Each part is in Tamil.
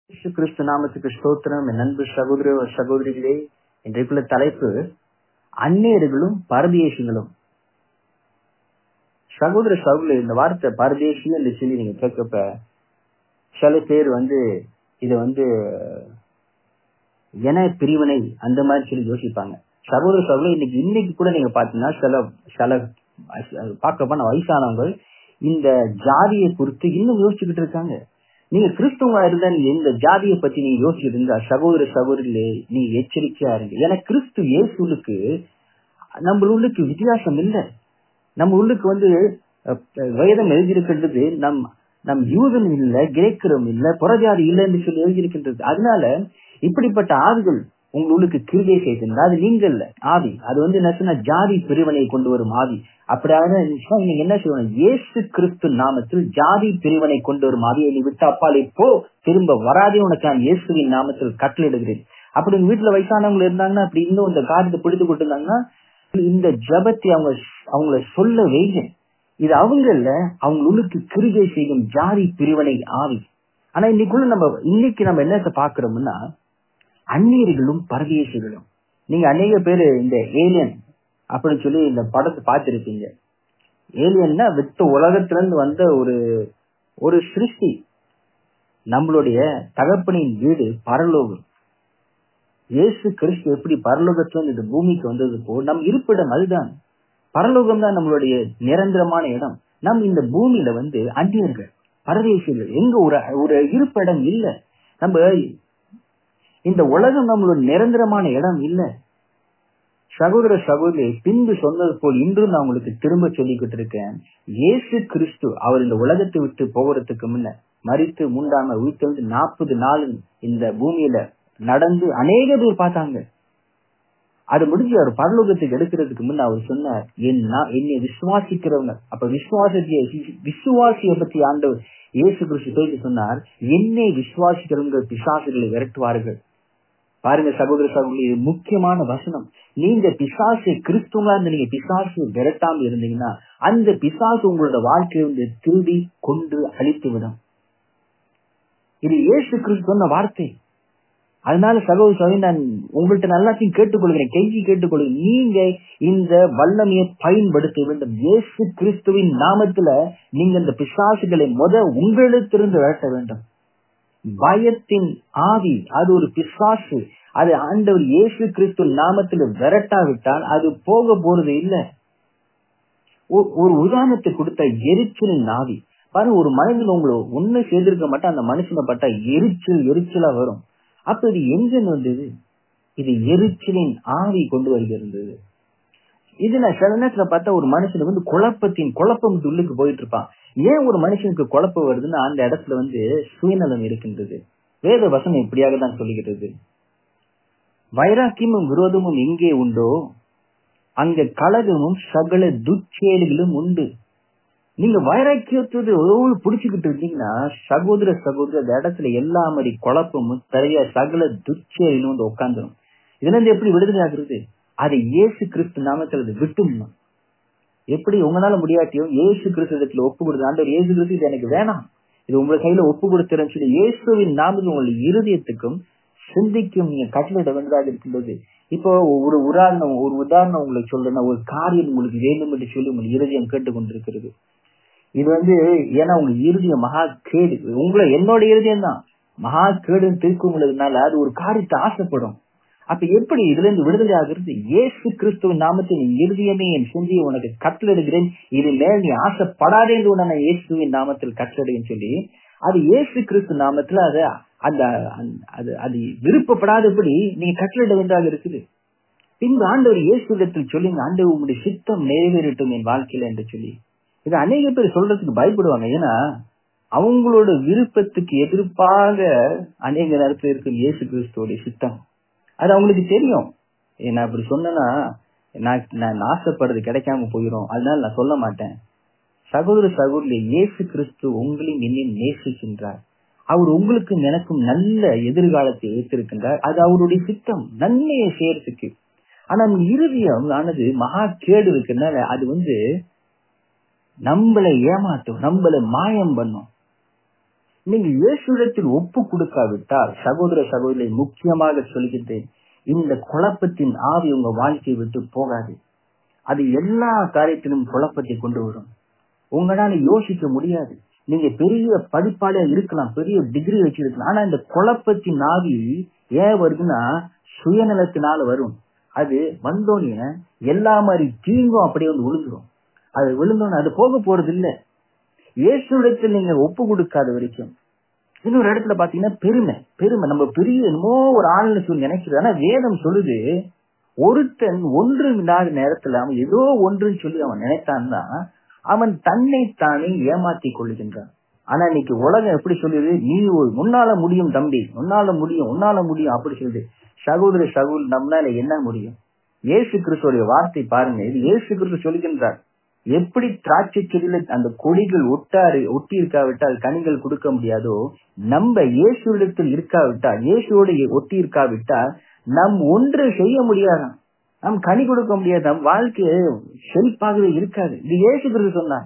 இயேசு கிறிஸ்து நாமத்துக்கு ஸ்தோத்திரம் என் அன்பு சகோதர சகோதரிகளே இன்றைக்குள்ள தலைப்பு அந்நியர்களும் பரதேசிகளும் சகோதர சகோதரி இந்த வார்த்தை பரதேசி என்று சொல்லி நீங்க கேட்கப்ப சில பேர் வந்து இத வந்து என பிரிவினை அந்த மாதிரி சொல்லி யோசிப்பாங்க சகோதர சகோதரி இன்னைக்கு இன்னைக்கு கூட நீங்க பாத்தீங்கன்னா சில சில பார்க்க போன வயசானவங்க இந்த ஜாதியை குறித்து இன்னும் யோசிச்சுக்கிட்டு இருக்காங்க நீங்க கிறிஸ்துவா இருந்தா நீங்க இந்த ஜாதியை பத்தி நீங்க யோசிச்சுட்டு இருந்தா சகோதர சகோதரிகளே நீங்க எச்சரிக்கையா இருங்க ஏன்னா கிறிஸ்து இயேசுலுக்கு நம்ம உள்ளுக்கு வித்தியாசம் இல்லை நம்ம உள்ளுக்கு வந்து வேதம் எழுதியிருக்கின்றது நம் நம் யூதன் இல்ல கிரேக்கரும் இல்ல புறஜாதி இல்லை என்று சொல்லி எழுதியிருக்கின்றது அதனால இப்படிப்பட்ட ஆவிகள் உங்களுக்கு கிருகை செய்திருந்தா அது நீங்க இல்ல ஆவி அது வந்து என்ன சொன்னா ஜாதி பிரிவினை கொண்டு வரும் ஆவி அப்படியாக நீங்க என்ன செய்யணும் இயேசு கிறிஸ்து நாமத்தில் ஜாதி பிரிவினை கொண்டு வரும் ஆவியை நீ விட்டு அப்பாலே போ திரும்ப வராதே உனக்கு நான் இயேசுவின் நாமத்தில் கட்டளிடுகிறேன் அப்படி உங்க வீட்டுல வயசானவங்க இருந்தாங்கன்னா அப்படி இன்னும் இந்த காரியத்தை பிடித்து கொடுத்திருந்தாங்கன்னா இந்த ஜபத்தை அவங்க அவங்கள சொல்ல வைங்க இது அவங்க இல்ல அவங்க உள்ளுக்கு கிருகை செய்யும் ஜாதி பிரிவினை ஆவி ஆனா இன்னைக்குள்ள நம்ம இன்னைக்கு நம்ம என்னத்தை பாக்குறோம்னா அந்நியர்களும் பரதேசிகளும் நீங்க அநேக பேரு இந்த ஏலியன் அப்படின்னு சொல்லி இந்த படத்தை பார்த்திருப்பீங்க ஏலியன்னா வித்த உலகத்துல இருந்து வந்த ஒரு ஒரு சிருஷ்டி நம்மளுடைய தகப்பனின் வீடு பரலோகம் இயேசு கிறிஸ்து எப்படி பரலோகத்துல இந்த பூமிக்கு வந்தது போ நம் இருப்பிடம் அதுதான் பரலோகம் தான் நம்மளுடைய நிரந்தரமான இடம் நம் இந்த பூமியில வந்து அந்நியர்கள் பரதேசிகள் எங்க ஒரு ஒரு இருப்பிடம் இல்ல நம்ம இந்த உலகம் நம்மளோட நிரந்தரமான இடம் இல்ல சகோதர சகோதரி பின்பு சொன்னது போல் இன்றும் நான் உங்களுக்கு திரும்ப சொல்லிக்கிட்டு இருக்கேன் இயேசு கிறிஸ்து அவர் இந்த உலகத்தை விட்டு போகிறதுக்கு முன்ன மறித்து மூன்றாம உயிர்த்தெழுந்து நாற்பது நாள் இந்த பூமியில நடந்து அநேக பேர் பார்த்தாங்க அது முடிஞ்சு அவர் பரலோகத்துக்கு எடுக்கிறதுக்கு முன்ன அவர் சொன்னார் என்ன என்னை விசுவாசிக்கிறவங்க அப்ப விசுவாசத்தைய விசுவாசிய பத்தி ஆண்டவர் இயேசு கிறிஸ்து போயிட்டு சொன்னார் என்னை விசுவாசிக்கிறவங்க பிசாசுகளை விரட்டுவார்கள் பாருங்க சகோதர சகோதரி முக்கியமான வசனம் நீங்க பிசாசு கிறிஸ்துவா இருந்து நீங்க பிசாசு விரட்டாம இருந்தீங்கன்னா அந்த பிசாசு உங்களோட வாழ்க்கையை வந்து திருடி கொண்டு அழித்து விடும் இது இயேசு கிறிஸ்து சொன்ன வார்த்தை அதனால சகோதர சகோதரி நான் உங்கள்கிட்ட நல்லாத்தையும் கேட்டுக்கொள்கிறேன் கெஞ்சி கேட்டுக்கொள்கிறேன் நீங்க இந்த வல்லமையை பயன்படுத்த வேண்டும் இயேசு கிறிஸ்துவின் நாமத்துல நீங்க இந்த பிசாசுகளை முத உங்களிடத்திலிருந்து விரட்ட வேண்டும் பயத்தின் ஆவி அது ஒரு பிசாசு அது ஆண்டவர் இயேசு கிறிஸ்து நாமத்தில் விரட்டாவிட்டால் அது போக போறது இல்ல ஒரு உதாரணத்தை கொடுத்த எரிச்சலின் ஆவி பாருங்க ஒரு மனிதன் உங்களை ஒண்ணு செய்திருக்க மாட்டா அந்த மனுஷனை பட்டா எரிச்சல் எரிச்சலா வரும் அப்ப இது எங்க வந்தது இது எரிச்சலின் ஆவி கொண்டு வருகிறது இதுல சில நேரத்துல பார்த்தா ஒரு மனுஷனுக்கு வந்து குழப்பத்தின் குழப்பம் உள்ளுக்கு போயிட்டு இருப்பான் ஏன் ஒரு மனுஷனுக்கு குழப்பம் வருதுன்னா அந்த இடத்துல வந்து சுயநலம் இருக்கின்றது வேத வசனம் இப்படியாக தான் சொல்லுகிறது வைராக்கியமும் விரோதமும் எங்கே உண்டோ அங்க கழகமும் சகல துச்சேடுகளும் உண்டு நீங்க வைராக்கியத்தோடு எவ்வளவு பிடிச்சுக்கிட்டு இருந்தீங்கன்னா சகோதர சகோதர அந்த இடத்துல எல்லா மாதிரி குழப்பமும் நிறைய சகல துச்சேரிலும் வந்து உட்காந்துரும் இதுல இருந்து எப்படி விடுதலை ஆகுறது அதை இயேசு கிறிஸ்து நாமத்தில் விட்டுமா எப்படி உங்களால முடியாட்டியும் இயேசு கிறிஸ்துவத்துல ஒப்பு கொடுத்து ஆண்டவர் இயேசு கிறிஸ்து இது எனக்கு வேணாம் இது உங்களை கையில ஒப்பு கொடுத்துறேன்னு சொல்லி இயேசுவின் நாமத்தில் உங்களுடைய இருதயத்துக்கும் சிந்திக்கும் நீங்க கட்டளிட வேண்டதாக இருக்கின்றது இப்போ ஒரு உதாரணம் ஒரு உதாரணம் உங்களுக்கு சொல்றேன்னா ஒரு காரியம் உங்களுக்கு வேண்டும் என்று சொல்லி உங்கள் இருதயம் கேட்டுக்கொண்டிருக்கிறது இது வந்து ஏன்னா உங்க இருதயம் மகா கேடு உங்களை என்னோட இருதயம் தான் மகா கேடுன்னு திருக்குள்ளதுனால அது ஒரு காரியத்தை ஆசைப்படும் அப்ப எப்படி இதுல இருந்து விடுதலை ஆகிறது இயேசு கிறிஸ்துவின் நாமத்தில் என் இருதயமே என் சிந்தியை உனக்கு கட்டளிடுகிறேன் இது மேல் நீ ஆசைப்படாதே என்று உன்னை இயேசுவின் நாமத்தில் கட்டளிடுன்னு சொல்லி அது இயேசு கிறிஸ்து நாமத்துல அது அந்த அது அது விருப்பப்படாதபடி நீங்க கட்டளிட வேண்டாக இருக்குது பின்பு ஆண்டவர் இயேசுடத்தில் சொல்லுங்க ஆண்டவர் உங்களுடைய சித்தம் நிறைவேறட்டும் என் வாழ்க்கையில என்று சொல்லி இது அநேக பேர் சொல்றதுக்கு பயப்படுவாங்க ஏன்னா அவங்களோட விருப்பத்துக்கு எதிர்ப்பாக அநேக நேரத்தில் இருக்கும் இயேசு கிறிஸ்துவோடைய சித்தம் அது அவங்களுக்கு தெரியும் நான் அப்படி சொன்னா நான் நான் ஆசைப்படுறது கிடைக்காம போயிடும் அதனால நான் சொல்ல மாட்டேன் சகோதர சகோதரி இயேசு கிறிஸ்து உங்களையும் என்னையும் நேசிக்கின்றார் அவர் உங்களுக்கும் எனக்கும் நல்ல எதிர்காலத்தை வைத்திருக்கின்றார் அது அவருடைய சித்தம் நன்மையை செய்யறதுக்கு ஆனா இறுதியம் ஆனது மகா கேடு இருக்கிறதுனால அது வந்து நம்மளை ஏமாத்தும் நம்மளை மாயம் பண்ணும் நீங்க இயேசுடத்தில் ஒப்பு கொடுக்காவிட்டால் சகோதர சகோதரி முக்கியமாக சொல்கின்றேன் இந்த குழப்பத்தின் ஆவி உங்க வாழ்க்கையை விட்டு போகாது அது எல்லா காரியத்திலும் குழப்பத்தை கொண்டு வரும் உங்களால யோசிக்க முடியாது நீங்க பெரிய படிப்பாளியா இருக்கலாம் பெரிய டிகிரி வச்சிருக்கலாம் ஆனா இந்த குழப்பத்தின் ஆவி ஏன் வருதுன்னா சுயநலத்தினால வரும் அது வந்தோடனே எல்லா மாதிரி தீங்கும் அப்படியே வந்து விழுந்துரும் அது விழுந்தோன்னு அது போக போறது இல்ல இயேசுடத்தில் நீங்க ஒப்பு கொடுக்காத வரைக்கும் இன்னொரு இடத்துல பாத்தீங்கன்னா பெருமை பெருமை நம்ம பெரிய என்னமோ ஒரு ஆளுன்னு சொல்லி நினைக்கிறது ஆனா வேதம் சொல்லுது ஒருத்தன் ஒன்று இல்லாத நேரத்துல அவன் ஏதோ ஒன்றுன்னு சொல்லி அவன் நினைத்தான்னா அவன் தன்னை தானே ஏமாத்தி கொள்ளுகின்றான் ஆனா இன்னைக்கு உலகம் எப்படி சொல்லுது நீ ஒரு முன்னால முடியும் தம்பி முன்னால முடியும் உன்னால முடியும் அப்படி சொல்லுது சகோதர சகோதரி நம்மளால என்ன முடியும் இயேசு கிறிஸ்துடைய வார்த்தை பாருங்க இது இயேசு கிறிஸ்து சொல்லுகின்றார் எப்படி திராட்சை செடியில அந்த கொடிகள் ஒட்டாரு ஒட்டி இருக்காவிட்டால் கனிகள் கொடுக்க முடியாதோ நம்ம இயேசுவிடத்தில் இருக்காவிட்டால் இயேசுவோட ஒட்டி இருக்காவிட்டால் நம் ஒன்று செய்ய முடியாதாம் நம் கனி கொடுக்க முடியாது நம் வாழ்க்கை செழிப்பாகவே இருக்காது இது இயேசு கிறிஸ்து சொன்னார்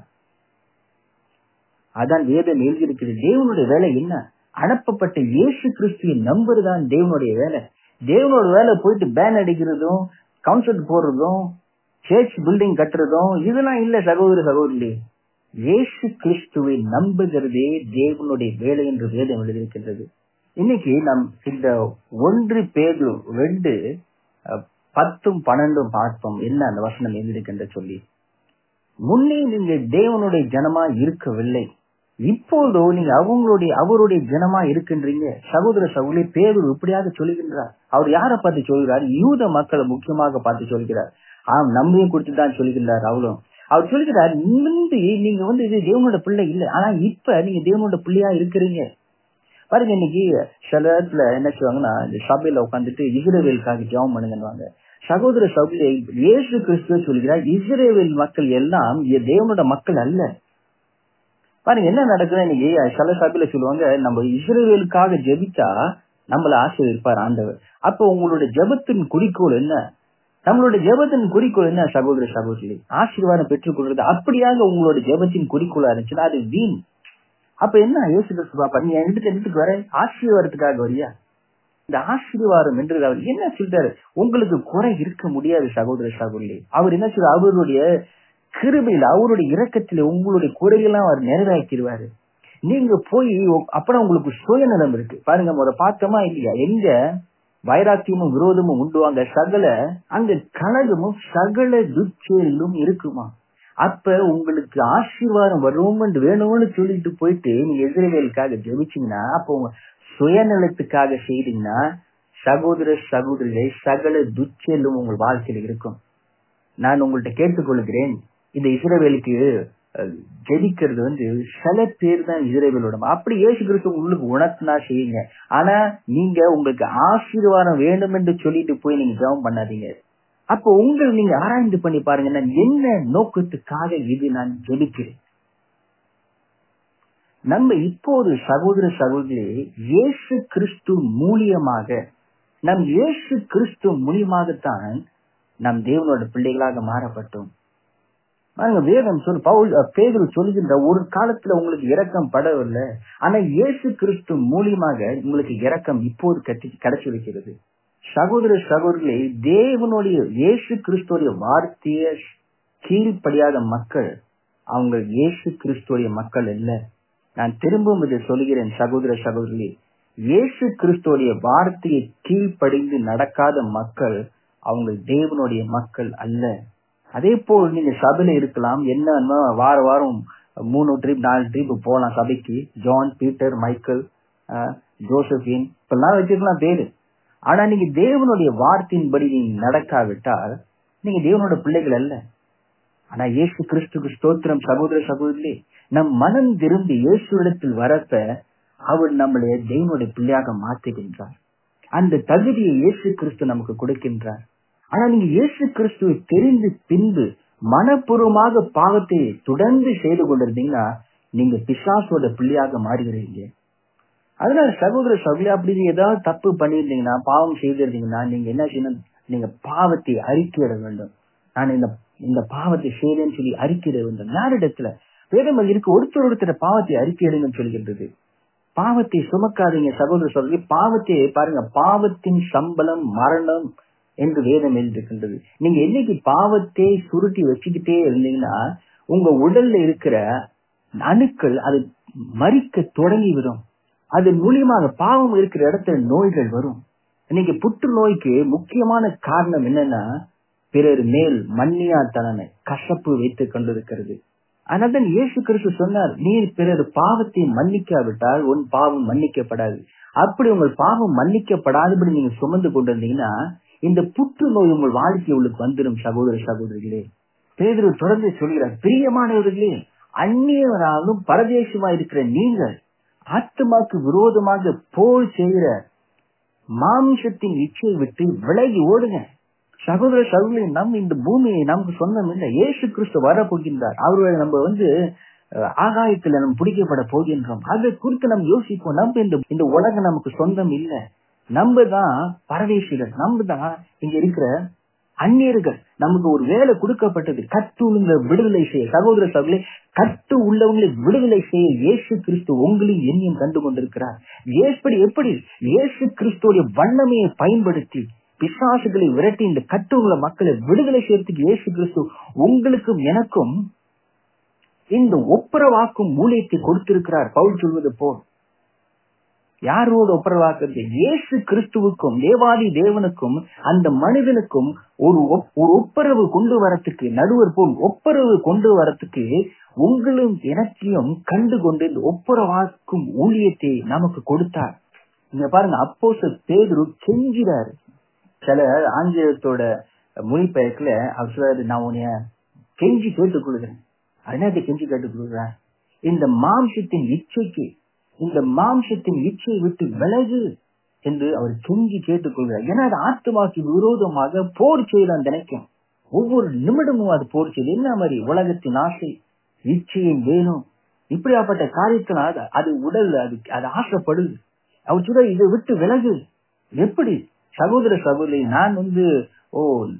அதான் வேதம் எழுதியிருக்கிறது தேவனுடைய வேலை என்ன அனுப்பப்பட்ட இயேசு கிறிஸ்துவை நம்புறதுதான் தேவனுடைய வேலை தேவனோட வேலை போயிட்டு பேன் அடிக்கிறதும் கவுன்சில் போடுறதும் சர்ச் பில்டிங் கட்டுறதும் இதெல்லாம் இல்ல சகோதர சகோதரி இயேசு கிறிஸ்துவை நம்புகிறதே தேவனுடைய வேலை என்று வேதம் எழுதியிருக்கின்றது இன்னைக்கு நம் இந்த ஒன்று பேது ரெண்டு பத்தும் பன்னெண்டும் பார்ப்போம் என்ன அந்த வசனம் எழுதியிருக்கின்ற சொல்லி முன்னே நீங்க தேவனுடைய ஜனமா இருக்கவில்லை இப்போதோ நீங்க அவங்களுடைய அவருடைய ஜனமா இருக்கின்றீங்க சகோதர சகோதரி பேரு இப்படியாக சொல்லுகின்றார் அவர் யாரை பார்த்து சொல்கிறார் யூத மக்களை முக்கியமாக பார்த்து சொல்கிறார் ஆம் நம்மையும் குறித்து தான் சொல்லுகின்றார் அவளும் அவர் சொல்லுகிறார் முந்தி நீங்க வந்து இது தேவனோட பிள்ளை இல்லை ஆனா இப்ப நீங்க தேவனோட பிள்ளையா இருக்கிறீங்க பாருங்க இன்னைக்கு சில இடத்துல என்ன செய்வாங்கன்னா இந்த சபையில உட்காந்துட்டு இஸ்ரேவேலுக்காக ஜெபம் பண்ணுங்கன்னு சகோதர சபையில இயேசு கிறிஸ்துவ சொல்கிறார் இஸ்ரேவேல் மக்கள் எல்லாம் தேவனோட மக்கள் அல்ல பாருங்க என்ன நடக்குது இன்னைக்கு சில சபையில சொல்லுவாங்க நம்ம இஸ்ரேவேலுக்காக ஜெபிச்சா நம்மள ஆசீர்வதிப்பார் ஆண்டவர் அப்ப உங்களுடைய ஜெபத்தின் குறிக்கோள் என்ன நம்மளுடைய ஜெபத்தின் குறிக்கோள் என்ன சகோதர சகோதரி ஆசீர்வாதம் பெற்றுக் கொள்றது அப்படியாக உங்களோட ஜெபத்தின் குறிக்கோளா இருந்துச்சுன்னா அது வீண் அப்ப என்ன யோசிக்க பாப்பா நீ என்கிட்ட எடுத்துட்டு வர ஆசீர்வாதத்துக்காக வரியா இந்த ஆசீர்வாதம் என்று அவர் என்ன சொல்றாரு உங்களுக்கு குறை இருக்க முடியாது சகோதர சகோதரி அவர் என்ன சொல்ற அவருடைய கிருபையில் அவருடைய இரக்கத்துல உங்களுடைய குறையெல்லாம் அவர் நிறைவேற்றிடுவாரு நீங்க போய் அப்புறம் உங்களுக்கு சுயநலம் இருக்கு பாருங்க முத பார்த்தோமா இல்லையா எங்க வைராக்கியமும் விரோதமும் உண்டுவாங்க சகல அங்க கழகமும் சகல துச்செயலும் இருக்குமா அப்ப உங்களுக்கு ஆசீர்வாதம் வரும்னு வேணும்னு சொல்லிட்டு போயிட்டு நீங்க எதிரவேலுக்காக ஜெபிச்சீங்கன்னா அப்போ உங்க சுயநலத்துக்காக செய்தீங்கன்னா சகோதர சகோதரிகளை சகல துச்செல்லும் உங்கள் வாழ்க்கையில் இருக்கும் நான் உங்கள்கிட்ட கேட்டுக்கொள்கிறேன் இந்த இஸ்ரேவேலுக்கு ஜெபிக்கிறது வந்து சில பேர் தான் இஸ்ரேவேலோட அப்படி ஏசு கிறிஸ்து உங்களுக்கு உணர்த்தினா செய்யுங்க ஆனா நீங்க உங்களுக்கு ஆசீர்வாதம் வேண்டும் என்று சொல்லிட்டு போய் நீங்க ஜெபம் பண்ணாதீங்க அப்போ உங்கள் நீங்க ஆராய்ந்து பண்ணி பாருங்க நான் என்ன நோக்கத்துக்காக இது நான் ஜெபிக்கிறேன் நம்ம இப்போது சகோதர சகோதரி இயேசு கிறிஸ்து மூலியமாக நம் இயேசு கிறிஸ்து மூலியமாகத்தான் நம் தேவனோட பிள்ளைகளாக மாறப்பட்டோம் பாருங்க வேதம் சொல் பவுல் பேதர் சொல்கின்ற ஒரு காலத்துல உங்களுக்கு இரக்கம் படவில்லை ஆனா இயேசு கிறிஸ்து மூலியமாக உங்களுக்கு இரக்கம் இப்போது கட்டி கிடைச்சிருக்கிறது சகோதர சகோதரிகளே தேவனுடைய இயேசு கிறிஸ்துடைய வார்த்தைய கீழ்ப்படியாத மக்கள் அவங்க இயேசு கிறிஸ்துடைய மக்கள் அல்ல நான் திரும்பவும் இதை சொல்கிறேன் சகோதர சகோதரி இயேசு கிறிஸ்துடைய வார்த்தையை கீழ்ப்படிந்து நடக்காத மக்கள் அவங்க தேவனுடைய மக்கள் அல்ல அதே போல் நீங்க சபையில இருக்கலாம் என்ன வார வாரம் மூணு ட்ரிப் நாலு ட்ரிப் போகலாம் சபைக்கு ஜான் பீட்டர் மைக்கேல் ஜோசபின் இப்பெல்லாம் வச்சுக்கலாம் பேரு ஆனா நீங்க தேவனுடைய வார்த்தையின்படி நீங்க நடக்காவிட்டால் நீங்க தேவனோட பிள்ளைகள் அல்ல ஆனா இயேசு கிறிஸ்துக்கு ஸ்தோத்திரம் சகோதர சகோதரி நம் மனம் திரும்பி இயேசுவிடத்தில் வரப்ப அவர் நம்மளைய தேவனுடைய பிள்ளையாக மாற்றுகின்றார் அந்த தகுதியை இயேசு கிறிஸ்து நமக்கு கொடுக்கின்றார் ஆனா நீங்க இயேசு கிறிஸ்துவை தெரிந்து பின்பு மனப்பூர்வமாக பாவத்தை தொடர்ந்து செய்து கொண்டிருந்தீங்கன்னா நீங்க பிசாசோட பிள்ளையாக மாறுகிறீங்க அதனால சகோதர சகோதரி அப்படி ஏதாவது தப்பு பண்ணியிருந்தீங்கன்னா பாவம் செய்திருந்தீங்கன்னா நீங்க என்ன செய்யணும் நீங்க பாவத்தை அறிக்கையிட வேண்டும் நான் இந்த இந்த பாவத்தை செய்தேன்னு சொல்லி அறிக்கையிட வேண்டும் யாரிடத்துல வேதம் இருக்கு ஒருத்தர் ஒருத்தர் பாவத்தை அறிக்கையிடுங்கன்னு சொல்கின்றது பாவத்தை சுமக்காதீங்க சகோதர சொல்லி பாவத்தை பாருங்க பாவத்தின் சம்பளம் மரணம் என்று வேதம் எழுதிருக்கின்றது நீங்க என்னைக்கு பாவத்தை சுருட்டி வச்சுக்கிட்டே இருந்தீங்கன்னா உங்க உடல்ல இருக்கிற அணுக்கள் அது மறிக்க தொடங்கிவிடும் அது மூலியமாக பாவம் இருக்கிற இடத்துல நோய்கள் வரும் இன்னைக்கு புற்றுநோய்க்கு முக்கியமான காரணம் என்னன்னா பிறர் மேல் மன்னியா தலைமை கசப்பு வைத்துக் கொண்டிருக்கிறது அதனால்தான் இயேசு கிறிஸ்து சொன்னார் நீர் பிறர் பாவத்தை மன்னிக்காவிட்டால் உன் பாவம் மன்னிக்கப்படாது அப்படி உங்கள் பாவம் மன்னிக்கப்படாதபடி நீங்க சுமந்து கொண்டிருந்தீங்கன்னா இந்த புற்றுநோய் உங்கள் வாழ்க்கை உங்களுக்கு வந்துடும் சகோதர சகோதரிகளே பேதரு தொடர்ந்து சொல்கிறார் பிரியமானவர்களே அந்நியவராலும் பரதேசமா இருக்கிற நீங்கள் ஆத்மாக்கு விரோதமாக போர் செய்கிற மாமிசத்தின் இச்சையை விட்டு விலகி ஓடுங்க சகோதர சகோதரி நம் இந்த பூமியை நமக்கு சொந்தம் இல்லை இயேசு கிறிஸ்து வரப்போகின்றார் அவர்களை நம்ம வந்து அஹ், ஆகாயத்துல நம்ம பிடிக்கப்பட போகின்றோம் அதை குறித்து நம்ம யோசிப்போம் நம்ம இந்த இந்த உலகம் நமக்கு சொந்தம் இல்லை நம்ம தான் பரதேசிகள் நம்ம தான் இங்க இருக்கிற அந்நியர்கள் நமக்கு ஒரு வேலை கொடுக்கப்பட்டது கட்டு உள்ள விடுதலை செய்ய சகோதர சகோதரி கட்டு உள்ளவங்களை விடுதலை செய்ய இயேசு கிறிஸ்து உங்களையும் என்னையும் கண்டு கொண்டிருக்கிறார் எப்படி எப்படி இயேசு கிறிஸ்துவோட வல்லமையை பயன்படுத்தி பிசாசுகளை விரட்டி இந்த கட்டு உள்ள மக்களை விடுதலை செய்யறதுக்கு இயேசு கிறிஸ்து உங்களுக்கும் எனக்கும் இந்த ஒப்புரவாக்கும் ஊழியத்தை கொடுத்திருக்கிறார் பவுல் சொல்வது போல் யாரோடு ஒப்புரவாக்குறது இயேசு கிறிஸ்துவுக்கும் தேவாதி தேவனுக்கும் அந்த மனிதனுக்கும் ஒரு ஒப்- ஒரு ஒப்புரவு கொண்டு வரத்துக்கு நடுவர் போல் ஒப்புரவு கொண்டு வரத்துக்கு உங்களும் எனக்கையும் கண்டு கொண்டு இந்த ஒப்புரவாக்கும் ஊழியத்தை நமக்கு கொடுத்தார் இங்க பாருங்க அப்போ பேதுரு கெஞ்சிறாரு சில ஆங்கிலத்தோட மொழிபெயர்ப்புல அவர் சொல்றாரு நான் உன்னைய கெஞ்சி கேட்டுக் கொள்கிறேன் அதனால கெஞ்சி கேட்டுக் கொள்கிறேன் இந்த மாம்சத்தின் இச்சைக்கு இந்த மாம்சத்தின் இச்சையை விட்டு விலகு என்று அவர் கெஞ்சி கேட்டுக்கொள்கிறார் ஏன்னா அது ஆத்மாக்கு விரோதமாக போர் செய்யலாம் நினைக்கும் ஒவ்வொரு நிமிடமும் அது போர் செய்யுது என்ன மாதிரி உலகத்தின் ஆசை இச்சையின் வேணும் இப்படியாப்பட்ட காரியத்தினால் அது- அது உடல் அது அது ஆசைப்படுது அவர் சொல்ற இதை விட்டு விலகு எப்படி சகோதர சகோதரி நான் வந்து ஓ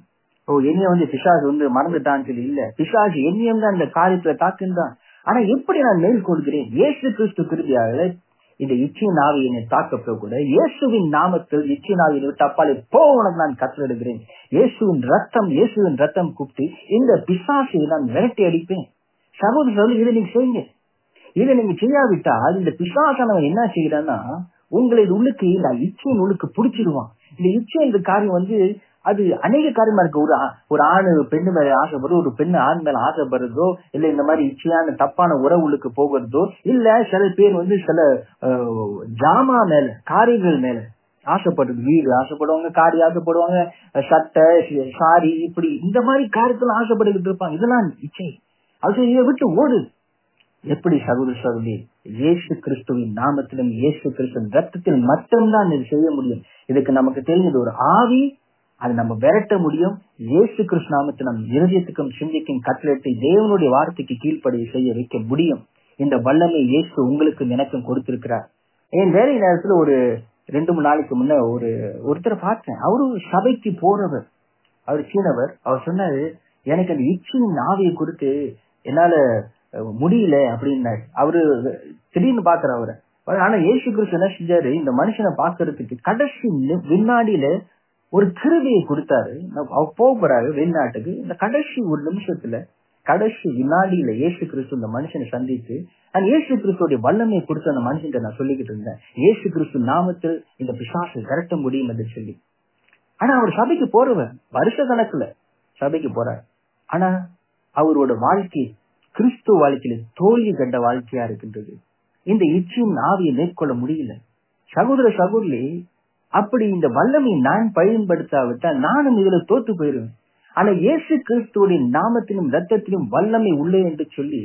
ஓ என்னைய வந்து பிசாசு வந்து மறந்துட்டான்னு சொல்லி இல்ல பிசாசு என்னையும் தான் அந்த காரியத்துல தாக்குன்றான் ஆனா எப்படி நான் மேற்கொள்கிறேன் இயேசு கிறிஸ்து கிருதியாக இந்த இச்சின் ஆவி என்னை தாக்கப்பட கூட இயேசுவின் நாமத்தில் இச்சின் ஆவியை விட்டு அப்பாலே போ உனக்கு நான் கட்டளிடுகிறேன் இயேசுவின் ரத்தம் இயேசுவின் ரத்தம் கூப்பிட்டு இந்த பிசாசை நான் விரட்டி அடிப்பேன் சகோதர சகோதரி இதை நீங்க செய்யுங்க இதை நீங்க செய்யாவிட்டால் இந்த பிசாசானவன் என்ன செய்யறான்னா உங்களை இது உள்ளுக்கு இந்த இச்சையின் உள்ளுக்கு பிடிச்சிடுவான் இந்த இச்சை என்ற காரியம் வந்து அது அநேக காரியமா இருக்கு ஒரு ஆ- ஒரு ஆணு பெண்ணு மேல ஆசைப்படுறது ஒரு பெண்ணு ஆண் மேல ஆசைப்படுறதோ இல்ல இந்த மாதிரி இச்சையான தப்பான உறவுகளுக்கு போகிறதோ இல்ல சில பேர் வந்து சில அஹ், ஜாமா மேல காரியங்கள் மேல ஆசைப்படுறது வீடு ஆசைப்படுவாங்க காரி ஆசைப்படுவாங்க அஹ், சட்டை சாரி இப்படி இந்த மாதிரி காரியத்துல ஆசைப்பட்டுக்கிட்டு இருப்பாங்க இதெல்லாம் இச்சை அது இதை விட்டு ஓடு எப்படி சகோதர சகோதரி இயேசு கிறிஸ்துவின் நாமத்திலும் இயேசு கிறிஸ்துவின் ரத்தத்தில் மட்டும்தான் இது செய்ய முடியும் இதுக்கு நமக்கு தெரிஞ்சது ஒரு ஆவி அது நம்ம விரட்ட முடியும் இயேசு கிறிஸ்து நாமத்தை நம் இருதயத்துக்கும் சிந்திக்கும் கட்டளை தேவனுடைய வார்த்தைக்கு கீழ்ப்படிய செய்ய வைக்க முடியும் இந்த வல்லமை இயேசு உங்களுக்கு எனக்கும் கொடுத்திருக்கிறார் என் வேலை நேரத்துல ஒரு ரெண்டு மூணு நாளைக்கு முன்ன ஒரு ஒருத்தரை பார்த்தேன் அவரு சபைக்கு போறவர் அவர் சீனவர் அவர் சொன்னாரு எனக்கு அந்த இச்சின் ஆவியை கொடுத்து என்னால அஹ், முடியல அப்படின்னாரு அவரு திடீர்னு பாக்குற அவரை ஆனா இயேசு கிறிஸ்து என்ன செஞ்சாரு இந்த மனுஷனை பாக்குறதுக்கு கடைசி நி- வினாடியில ஒரு கிருதியை கொடுத்தாரு நான் அவர் போக போறாரு வெளிநாட்டுக்கு இந்த கடைசி ஒரு நிமிஷத்துல கடைசி வினாடியில இயேசு கிறிஸ்து இந்த மனுஷனை சந்தித்து அந்த இயேசு கிறிஸ்துவோட வல்லமையை கொடுத்து அந்த மனுஷன் நான் சொல்லிக்கிட்டு இருந்தேன் இயேசு கிறிஸ்து நாமத்தில் இந்த பிசாசை விரட்ட முடியும் என்று சொல்லி ஆனா அவர் சபைக்கு போறவர் வருஷ கணக்குல சபைக்கு போறார் ஆனா அவரோட வாழ்க்கை கிறிஸ்து வாழ்க்கையில தோல்வி கண்ட வாழ்க்கையா இருக்கின்றது இந்த இச்சையின் ஆவியை மேற்கொள்ள முடியல சகோதர சகோதரி அப்படி இந்த வல்லமை நான் பயன்படுத்தாவிட்டால் நானும் இதுல தோத்து போயிருவேன் ஆனா இயேசு கிறிஸ்துவோட நாமத்திலும் ரத்தத்திலும் வல்லமை உள்ளே என்று சொல்லி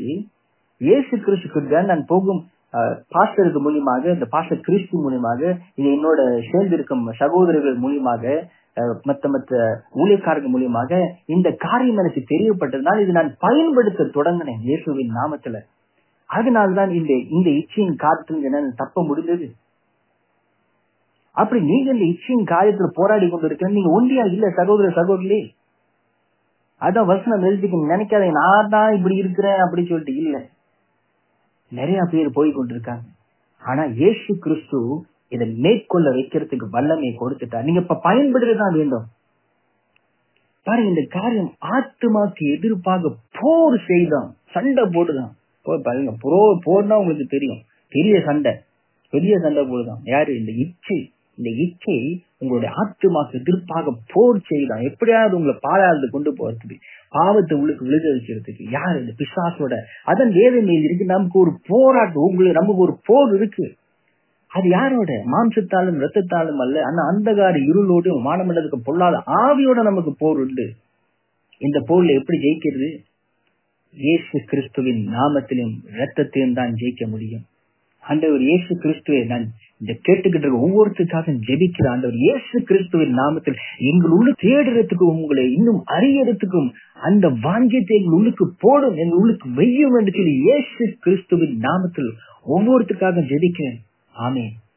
இயேசு கிறிஸ்துக்கு நான் போகும் பாஸ்டருக்கு மூலியமாக இந்த பாஸ்டர் கிறிஸ்து மூலியமாக இது என்னோட சேர்ந்திருக்கும் சகோதரர்கள் மூலியமாக அஹ், மத்த மத்த ஊழியக்காரர்கள் மூலியமாக இந்த காரியம் எனக்கு தெரியப்பட்டதுனால் இது நான் பயன்படுத்த தொடங்கினேன் இயேசுவின் நாமத்துல அதனால்தான் இந்த இந்த இச்சையின் காலத்தில் என்னால் தப்ப முடிந்தது அப்படி நீங்க இந்த இச்சையின் காரியத்துல போராடி கொண்டிருக்க நீங்க ஒன்றியா இல்ல சகோதர சகோதரி அதான் வசனம் எழுதிக்க நினைக்காதீங்க நான் தான் இப்படி இருக்கிறேன் அப்படி சொல்லிட்டு இல்ல நிறைய பேர் போய் கொண்டிருக்காங்க ஆனா இயேசு கிறிஸ்து இதை மேற்கொள்ள வைக்கிறதுக்கு வல்லமை கொடுத்துட்டார் நீங்க இப்ப பயன்படுறதுதான் வேண்டும் பாருங்க இந்த காரியம் ஆத்மாக்கு எதிர்ப்பாக போர் செய்தான் சண்டை போடுதான் போய் பாருங்க போர் போர்னா உங்களுக்கு தெரியும் பெரிய சண்டை பெரிய சண்டை போடுதான் யாரு இந்த இச்சை இந்த இச்சை உங்களுடைய ஆத்மாக்கு எதிர்ப்பாக போர் செய்தான் எப்படியாவது உங்களை பாலாளது கொண்டு போறதுக்கு பாவத்தை உள்ளுக்கு விழுக வைக்கிறதுக்கு யாரு இந்த பிசாசோட அதன் வேதனையில் இருக்கு நமக்கு ஒரு போராட்டம் உங்களுக்கு நமக்கு ஒரு போர் இருக்கு அது யாரோட மாம்சத்தாலும் ரத்தத்தாலும் அல்ல ஆனா அந்தகார இருளோடும் வானமண்டலத்துக்கு பொல்லாத ஆவியோட நமக்கு போர் உண்டு இந்த போர்ல எப்படி ஜெயிக்கிறது இயேசு கிறிஸ்துவின் நாமத்திலும் ரத்தத்தையும் தான் ஜெயிக்க முடியும் ஆண்டவர் இயேசு கிறிஸ்துவை நான் இந்த கேட்டுக்கிட்டு இருக்க ஒவ்வொருத்தருக்காக ஜெபிக்கிற ஆண்டவர் இயேசு கிறிஸ்துவின் நாமத்தில் எங்கள் உள்ள தேடுறதுக்கும் உங்களை இன்னும் அறியறதுக்கும் அந்த வாங்கியத்தை எங்கள் உள்ளுக்கு போடும் எங்கள் உள்ளுக்கு வெய்யும் என்று சொல்லி இயேசு கிறிஸ்துவின் நாமத்தில் ஒவ்வொருத்தருக்காக ஜெபிக்கிறேன் ஆமே